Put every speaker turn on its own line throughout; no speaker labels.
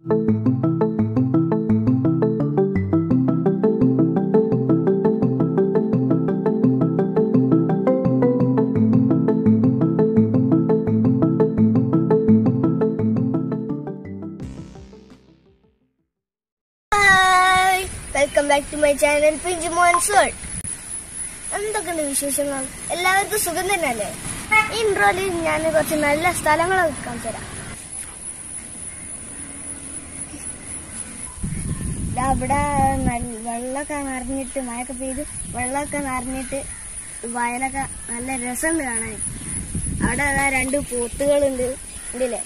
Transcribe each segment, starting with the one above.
hi welcome back to my channel Pinchu Mohan's world എന്തൊക്കെയുണ്ട് വിശേഷങ്ങൾ എല്ലാവർക്കും സുഖം തന്നെയല്ലേ ഈ ഇൻട്രോയിൽ ഞാൻ കുറച്ച് നല്ല സ്ഥലങ്ങളൊക്കെ കാണിച്ചു തരാം ദാ ഇവിടെ നല്ല വെള്ളമൊക്കെ നിറഞ്ഞിട്ട് മഴയൊക്കെ പെയ്ത് വെള്ളമൊക്കെ നിറഞ്ഞിട്ട് വയലൊക്കെ നല്ല രസമുണ്ട് കാണാൻ അവിടെ അതാ രണ്ട് പോത്തുകളുണ്ട് ഉണ്ടല്ലേ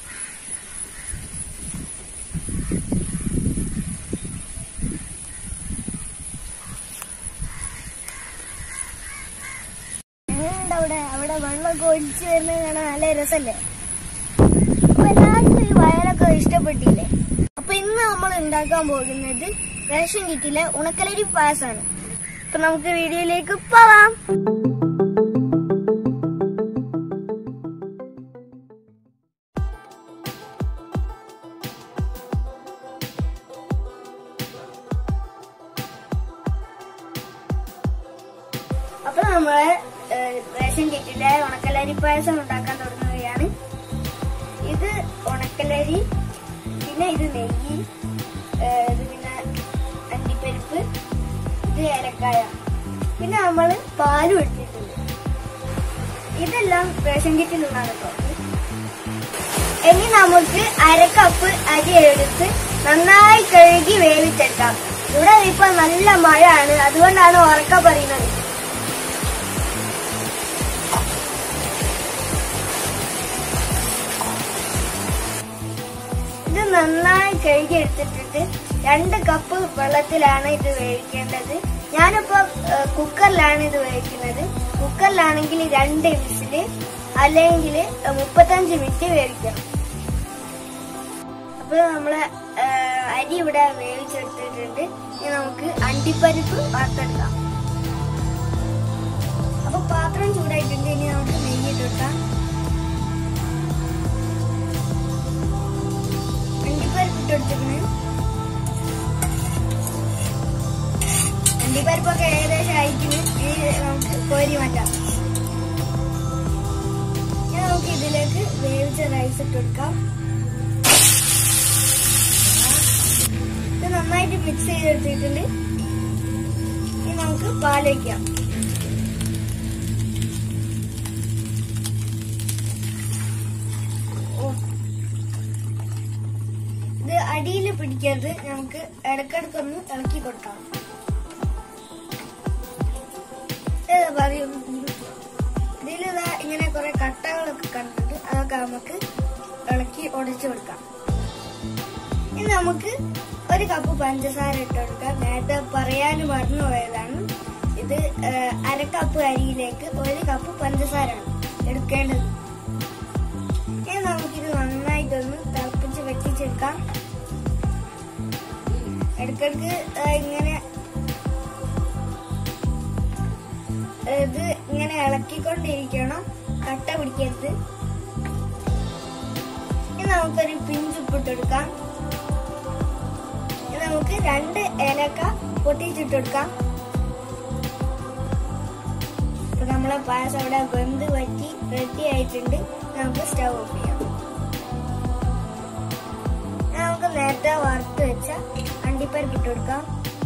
എങ്ങനെയുണ്ട് അവിടെ അവിടെ വെള്ളമൊക്കെ ഒഴിച്ചു വരുന്നത് കാണാൻ നല്ല രസല്ലേ അപ്പൊ എല്ലാവർക്കും ഈ വയലൊക്കെ ഇഷ്ടപ്പെട്ടില്ലേ അപ്പൊ ഇന്ന് നമ്മൾ ഉണ്ടാക്കാൻ പോകുന്നത് റേഷൻ കിറ്റിലെ ഉണക്കലരി പായസമാണ് അപ്പൊ നമുക്ക് വീഡിയോയിലേക്ക് പോവാം അപ്പൊ നമ്മള് ഏഹ്, റേഷൻ കിറ്റിലെ ഉണക്കലരി പായസം ഉണ്ടാക്കാൻ തുടങ്ങുകയാണ് ഇത് ഉണക്കലരി പിന്നെ ഇത് നെയ്യ് ഏഹ്, ഇത് പിന്നെ അണ്ടിപ്പരിപ്പ് ഇത് ഏലക്കായ പിന്നെ നമ്മള് പാലും എടുത്തിട്ടുണ്ട് ഇതെല്ലാം റേഷൻ കിറ്റിലുള്ളതാണ് കേട്ടോ ഇനി നമുക്ക് അര കപ്പ് അരി എടുത്ത് നന്നായി കഴുകി വേവിച്ചെടുക്കാം ഇവിടെ ഇപ്പൊ നല്ല മഴയാണ് അതുകൊണ്ടാണ് ഉറക്ക പറയുന്നത് ഇത് നന്നായി കഴുകി എടുത്തിട്ടുണ്ട് രണ്ട് കപ്പ് വെള്ളത്തിലാണ് ഇത് വേവിക്കേണ്ടത് ഞാനിപ്പോ ഏഹ്, കുക്കറിലാണ് ഇത് വേവിക്കുന്നത് കുക്കറിലാണെങ്കിൽ രണ്ട് വിസില് അല്ലെങ്കിൽ മുപ്പത്തഞ്ച് മിനിറ്റ് വേവിക്കണം അപ്പൊ നമ്മള് ഏഹ്, അരി ഇവിടെ വേവിച്ചെടുത്തിട്ടുണ്ട് ഇനി നമുക്ക് അണ്ടിപ്പരിപ്പ് വറുത്തെടുക്കാം അപ്പൊ പാത്രം ചൂടായിട്ടുണ്ട് ഇനി നമുക്ക് നെയ്യിട്ടെടുക്കാം അണ്ടിപ്പരിപ്പ് ഇട്ടെടുത്തിരിക്കണ് അണ്ടിപ്പരിപ്പൊക്കെ ഏകദേശം അയക്കുന്നു ഇനി നമുക്ക് കോരി മാറ്റാം ഇനി നമുക്ക് ഇതിലേക്ക് വേവിച്ച റൈസ് ഇട്ടെടുക്കാം ഇത് നന്നായിട്ട് മിക്സ് ചെയ്തെടുത്തിട്ടുണ്ട് ഇനി നമുക്ക് പാൽ വയ്ക്കാം ഓ ഇത് അടിയിൽ പിടിക്കരുത് നമുക്ക് ഇടക്കിടക്കൊന്ന് ഇളക്കി കൊടുക്കാം ഇത് പറയും ഇതിലിതാ ഇങ്ങനെ കുറെ കട്ടകളൊക്കെ കണ്ടിട്ട് അതൊക്കെ നമുക്ക് ഇളക്കി ഉടച്ചു കൊടുക്കാം ഇനി നമുക്ക് ഒരു കപ്പ് പഞ്ചസാര ഇട്ട് കൊടുക്കാം നേരത്തെ പറയാൻ മറന്നു പോയതാണ് ഇത് ഏഹ്, അര കപ്പ് അരിയിലേക്ക് ഒരു കപ്പ് പഞ്ചസാരയാണ് എടുക്കേണ്ടത് ഇനി നമുക്കിത് നന്നായിട്ടൊന്ന് തിളപ്പിച്ച് വെട്ടിച്ചെടുക്കാം ഇടയ്ക്കിടയ്ക്ക് ആ, ഇങ്ങനെ ഇത് ഇങ്ങനെ ഇളക്കിക്കൊണ്ടിരിക്കണം കട്ട പിടിക്കരുത് ഇനി നമുക്കൊരു പിഞ്ചുപ്പിട്ടെടുക്കാം ഇനി നമുക്ക് രണ്ട് ഏലക്ക പൊട്ടിച്ചിട്ടെടുക്കാം ഇപ്പൊ നമ്മളെ പായസം അവിടെ വെന്ത് വറ്റി റെഡി ആയിട്ടുണ്ട് നമുക്ക് സ്റ്റവ് ഓഫ് ചെയ്യാം ഇനി നമുക്ക് നേരത്തെ വറുത്ത് വെച്ച അണ്ടിപ്പരിപ്പ് ഇട്ട് കൊടുക്കാം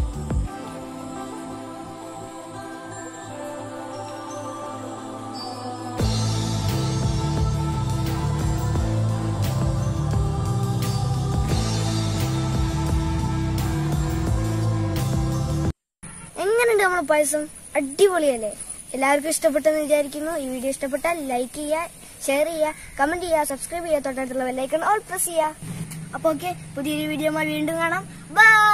എങ്ങനെയുണ്ട് നമ്മളെ പായസം അടിപൊളിയല്ലേ എല്ലാവർക്കും ഇഷ്ടപ്പെട്ടെന്ന് വിചാരിക്കുന്നു ഈ വീഡിയോ ഇഷ്ടപ്പെട്ടാൽ ലൈക്ക് ചെയ്യുക ഷെയർ ചെയ്യുക കമന്റ് ചെയ്യുക സബ്സ്ക്രൈബ് ചെയ്യുക തൊട്ടടുത്തുള്ള ബെല്ലൈക്കൺ ഓൾ പ്രസ് ചെയ്യുക അപ്പൊ ഓക്കെ പുതിയൊരു വീഡിയോ വീണ്ടും കാണാം ബൈ